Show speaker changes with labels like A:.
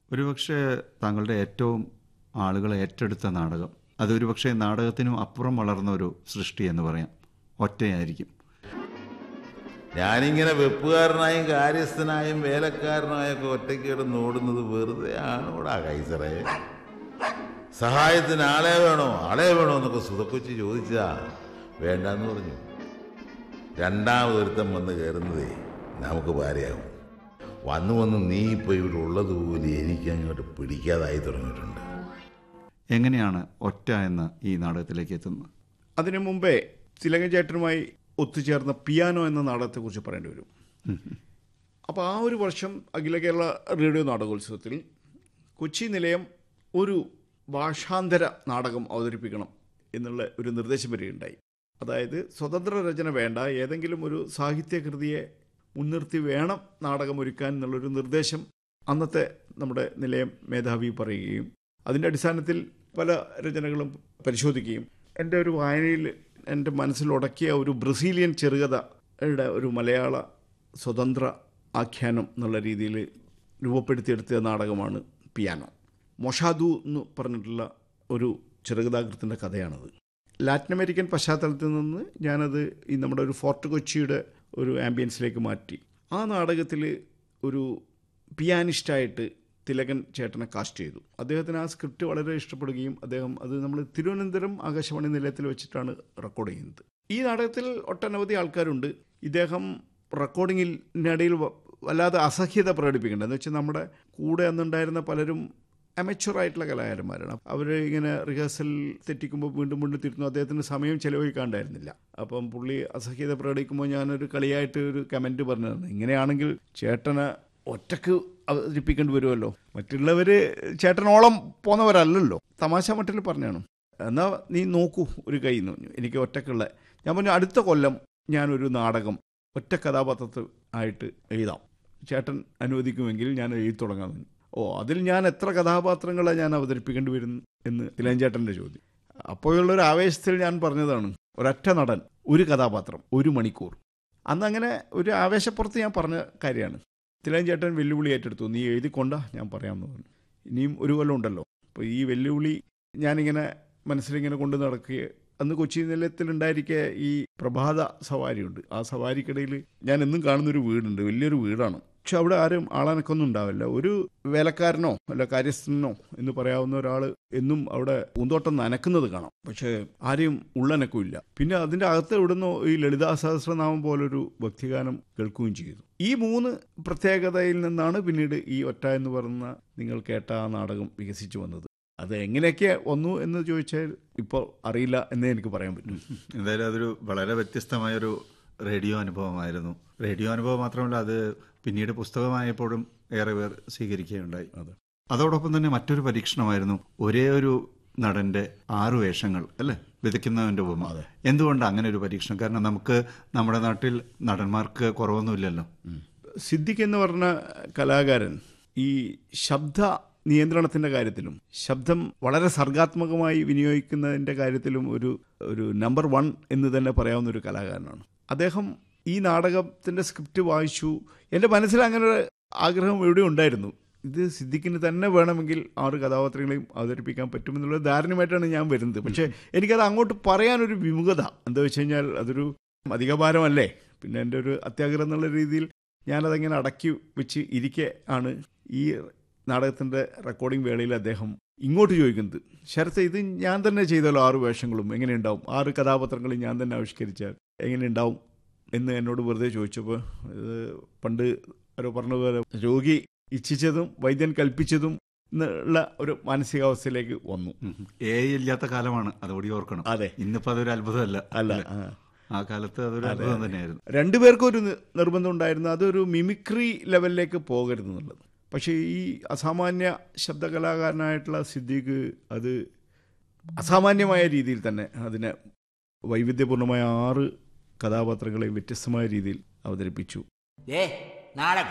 A: ഒരുപക്ഷെ താങ്കളുടെ ഏറ്റവും ആളുകൾ ഏറ്റെടുത്ത നാടകം അതൊരുപക്ഷെ നാടകത്തിനും അപ്പുറം വളർന്ന ഒരു സൃഷ്ടി എന്ന് പറയാം ഒറ്റയായിരിക്കും
B: ഞാനിങ്ങനെ വെപ്പുകാരനായും കാര്യസ്ഥനായും വേലക്കാരനായൊക്കെ ഒറ്റയ്ക്ക് കിടന്ന് ഓടുന്നത് വെറുതെ ആണോടാ കൈസറേ സഹായത്തിന് ആളെ വേണോ ആളെ വേണോ എന്നൊക്കെ സുതക്കൊച്ചി ചോദിച്ചാ വേണ്ടെന്ന് പറഞ്ഞു രണ്ടാമതൊരുത്തം വന്ന് കയറുന്നതേ നമുക്ക് ഭാര്യയാകും വന്നു വന്ന് നീ ഇപ്പോൾ ഇവിടെ ഉള്ളതുപോലെ എനിക്ക് അങ്ങോട്ട് പിടിക്കാതായി തുടങ്ങിയിട്ടുണ്ട്
A: എങ്ങനെയാണ് ഒറ്റ എന്ന ഈ നാടകത്തിലേക്ക് എത്തുന്നത്
C: അതിനു മുമ്പേ തിലകൻ ചേട്ടനുമായി ഒത്തുചേർന്ന പിയാനോ എന്ന നാടകത്തെക്കുറിച്ച് പറയേണ്ടി വരും അപ്പോൾ ആ ഒരു വർഷം അഖില കേരള റേഡിയോ നാടകോത്സവത്തിൽ കൊച്ചി നിലയം ഒരു ഭാഷാന്തര നാടകം അവതരിപ്പിക്കണം എന്നുള്ള ഒരു നിർദ്ദേശം വരികയുണ്ടായി അതായത് സ്വതന്ത്ര രചന വേണ്ട ഏതെങ്കിലും ഒരു സാഹിത്യകൃതിയെ മുൻനിർത്തി വേണം നാടകം ഒരുക്കാൻ എന്നുള്ളൊരു നിർദ്ദേശം അന്നത്തെ നമ്മുടെ നിലയം മേധാവി പറയുകയും അതിൻ്റെ അടിസ്ഥാനത്തിൽ പല രചനകളും പരിശോധിക്കുകയും എൻ്റെ ഒരു വായനയിൽ എൻ്റെ മനസ്സിൽ ഉടക്കിയ ഒരു ബ്രസീലിയൻ ചെറുകഥയുടെ ഒരു മലയാള സ്വതന്ത്ര ആഖ്യാനം എന്നുള്ള രീതിയിൽ രൂപപ്പെടുത്തിയെടുത്ത നാടകമാണ് പിയാനോ മൊഷാദു എന്ന് പറഞ്ഞിട്ടുള്ള ഒരു ചെറുകഥാകൃത്തിൻ്റെ കഥയാണത് ലാറ്റിൻ അമേരിക്കൻ പശ്ചാത്തലത്തിൽ നിന്ന് ഞാനത് ഈ നമ്മുടെ ഒരു ഫോർട്ട് കൊച്ചിയുടെ ഒരു ആംബിയൻസിലേക്ക് മാറ്റി ആ നാടകത്തിൽ ഒരു പിയാനിസ്റ്റായിട്ട് തിലകൻ ചേട്ടനെ കാസ്റ്റ് ചെയ്തു അദ്ദേഹത്തിന് ആ സ്ക്രിപ്റ്റ് വളരെ ഇഷ്ടപ്പെടുകയും അദ്ദേഹം അത് നമ്മൾ തിരുവനന്തപുരം ആകാശവാണി നിലയത്തിൽ വെച്ചിട്ടാണ് റെക്കോർഡ് ചെയ്യുന്നത് ഈ നാടകത്തിൽ ഒട്ടനവധി ആൾക്കാരുണ്ട് ഇദ്ദേഹം റെക്കോർഡിങ്ങിനിടയിൽ വ- വല്ലാതെ അസഹ്യത പ്രകടിപ്പിക്കേണ്ടത് എന്ന് വെച്ചാൽ നമ്മുടെ കൂടെ അന്നുണ്ടായിരുന്ന പലരും അമച്വർ ആയിട്ടുള്ള കലാകാരന്മാരാണ് അവർ ഇങ്ങനെ റിഹേഴ്സൽ തെറ്റിക്കുമ്പോൾ വീണ്ടും വീണ്ടും തിരുന്നു അദ്ദേഹത്തിന് സമയം ചെലവഴിക്കാണ്ടായിരുന്നില്ല അപ്പം പുള്ളി അസഹ്യത പ്രകടിക്കുമ്പോൾ ഞാനൊരു കളിയായിട്ട് ഒരു കമൻറ്റ് പറഞ്ഞതാണ് ഇങ്ങനെയാണെങ്കിൽ ചേട്ടനെ ഒറ്റക്ക് അവതരിപ്പിക്കേണ്ടി വരുമല്ലോ മറ്റുള്ളവർ ചേട്ടനോളം പോന്നവരല്ലല്ലോ തമാശ മട്ടിൽ പറഞ്ഞാണ് എന്നാൽ നീ നോക്കൂ ഒരു കൈ എന്ന് പറഞ്ഞു എനിക്ക് ഒറ്റക്കുള്ള ഞാൻ പറഞ്ഞു അടുത്ത കൊല്ലം ഞാനൊരു നാടകം ഒറ്റ കഥാപാത്രത്തിൽ ആയിട്ട് എഴുതാം ചേട്ടൻ അനുവദിക്കുമെങ്കിൽ ഞാൻ എഴുതി തുടങ്ങാൻ പറഞ്ഞു ഓ അതിൽ ഞാൻ എത്ര കഥാപാത്രങ്ങളെ ഞാൻ അവതരിപ്പിക്കേണ്ടി വരും എന്ന് തിലഞ്ചേട്ടൻ്റെ ചോദ്യം അപ്പോഴുള്ളൊരു ആവേശത്തിൽ ഞാൻ പറഞ്ഞതാണ് ഒരൊറ്റ നടൻ ഒരു കഥാപാത്രം ഒരു മണിക്കൂർ അന്ന് അങ്ങനെ ഒരു ആവേശപ്പുറത്ത് ഞാൻ പറഞ്ഞ കാര്യമാണ് തിലഞ്ചേട്ടൻ വെല്ലുവിളി ഏറ്റെടുത്തു നീ എഴുതിക്കൊണ്ടാ ഞാൻ പറയാമെന്ന് പറഞ്ഞു ഇനിയും ഒരു കൊല്ലം ഉണ്ടല്ലോ അപ്പോൾ ഈ വെല്ലുവിളി ഞാനിങ്ങനെ മനസ്സിലിങ്ങനെ കൊണ്ട് നടക്കുകയെ അന്ന് കൊച്ചി നിലയത്തിലുണ്ടായിരിക്കെ ഈ പ്രഭാത സവാരിയുണ്ട് ആ സവാരിക്കിടയിൽ ഞാൻ എന്നും കാണുന്നൊരു വീടുണ്ട് വലിയൊരു വീടാണ് പക്ഷെ അവിടെ ആരും ആളനക്കൊന്നും ഉണ്ടാവില്ല ഒരു വേലക്കാരനോ അല്ല കാര്യസ്ഥനോ എന്ന് പറയാവുന്ന ഒരാൾ എന്നും അവിടെ പൂന്തോട്ടം നനക്കുന്നത് കാണാം പക്ഷേ ആരെയും ഉള്ളനക്കമില്ല പിന്നെ അതിൻ്റെ അകത്ത് എവിടുന്നോ ഈ ലളിതാ സഹസ്രനാമം പോലൊരു ഭക്തിഗാനം കേൾക്കുകയും ചെയ്തു ഈ മൂന്ന് പ്രത്യേകതയിൽ നിന്നാണ് പിന്നീട് ഈ ഒറ്റ എന്ന് പറയുന്ന നിങ്ങൾ കേട്ട ആ നാടകം വികസിച്ചു വന്നത് അത് എങ്ങനെയൊക്കെ വന്നു എന്ന് ചോദിച്ചാൽ ഇപ്പോൾ അറിയില്ല എന്നേ എനിക്ക് പറയാൻ പറ്റും
A: എന്തായാലും അതൊരു വളരെ വ്യത്യസ്തമായൊരു റേഡിയോ അനുഭവമായിരുന്നു റേഡിയോ അനുഭവം മാത്രമല്ല അത് പിന്നീട് പുസ്തകമായപ്പോഴും ഏറെ പേർ സ്വീകരിക്കുകയുണ്ടായി
C: അതെ.
A: അതോടൊപ്പം തന്നെ മറ്റൊരു പരീക്ഷണമായിരുന്നു ഒരേ ഒരു നടന്റെ ആറ് വേഷങ്ങൾ അല്ലേ വിതയ്ക്കുന്നവന്റെ ഉപമ എന്തുകൊണ്ട് അങ്ങനെ ഒരു പരീക്ഷണം കാരണം നമുക്ക് നമ്മുടെ നാട്ടിൽ നടന്മാർക്ക് കുറവൊന്നുമില്ലല്ലോ
C: സിദ്ദിഖ് എന്ന് പറഞ്ഞ കലാകാരൻ ഈ ശബ്ദ നിയന്ത്രണത്തിന്റെ കാര്യത്തിലും ശബ്ദം വളരെ സർഗാത്മകമായി വിനിയോഗിക്കുന്നതിന്റെ കാര്യത്തിലും ഒരു ഒരു നമ്പർ വൺ എന്ന് തന്നെ പറയാവുന്ന ഒരു കലാകാരനാണ് അദ്ദേഹം ഈ നാടകത്തിന്റെ സ്ക്രിപ്റ്റ് വായിച്ചു എൻ്റെ മനസ്സിൽ അങ്ങനെ ഒരു ആഗ്രഹം എവിടെ ഉണ്ടായിരുന്നു ഇത് സിദ്ദിഖിന് തന്നെ വേണമെങ്കിൽ ആറ് കഥാപാത്രങ്ങളെയും അവതരിപ്പിക്കാൻ പറ്റുമെന്നുള്ള ധാരണയുമായിട്ടാണ് ഞാൻ വരുന്നത് പക്ഷേ എനിക്കത് അങ്ങോട്ട് പറയാനൊരു വിമുഖത എന്താ വെച്ച് കഴിഞ്ഞാൽ അതൊരു അധികഭാരമല്ലേ പിന്നെ എൻ്റെ ഒരു അത്യാഗ്രഹം എന്നുള്ള രീതിയിൽ ഞാനതങ്ങനെ അടക്കി വെച്ച് ഇരിക്കെ ആണ് ഈ നാടകത്തിൻ്റെ റെക്കോർഡിംഗ് വേളയിൽ അദ്ദേഹം ഇങ്ങോട്ട് ചോദിക്കുന്നത് ശരത്ത് ഇത് ഞാൻ തന്നെ ചെയ്താലോ ആറ് വേഷങ്ങളും എങ്ങനെ ഉണ്ടാവും ആറ് കഥാപാത്രങ്ങളും ഞാൻ തന്നെ ആവിഷ്കരിച്ചാൽ എങ്ങനെ ഉണ്ടാവും എന്ന് എന്നോട് വെറുതെ ചോദിച്ചപ്പോൾ ഇത് പണ്ട് ആരോ പറഞ്ഞ പോലെ രോഗി ഇച്ഛിച്ചതും വൈദ്യൻ കൽപ്പിച്ചതും എന്നുള്ള ഒരു മാനസികാവസ്ഥയിലേക്ക് വന്നു
A: എ ഇല്ലാത്ത കാലമാണ് അതുകൂടി ഓർക്കണം
C: അതെ
A: ഇന്നിപ്പോ അതൊരു അത്ഭുതമല്ല
C: അല്ല ആ.
A: ആ കാലത്ത് അതൊരു അത്ഭുതം തന്നെയായിരുന്നു
C: രണ്ടുപേർക്കും ഒരു നി- നിർബന്ധം ഉണ്ടായിരുന്നു അതൊരു മിമിക്രി ലെവലിലേക്ക് പോകരുത് എന്നുള്ളത് പക്ഷേ ഈ അസാമാന്യ ശബ്ദകലാകാരനായിട്ടുള്ള സിദ്ദീഖ് അത് അസാമാന്യമായ രീതിയിൽ തന്നെ അതിനെ വൈവിധ്യപൂർണമായ ആറ് കഥാപാത്രങ്ങളെ വ്യത്യസ്തമായ രീതിയിൽ അവതരിപ്പിച്ചു
D: ഏ നാളെ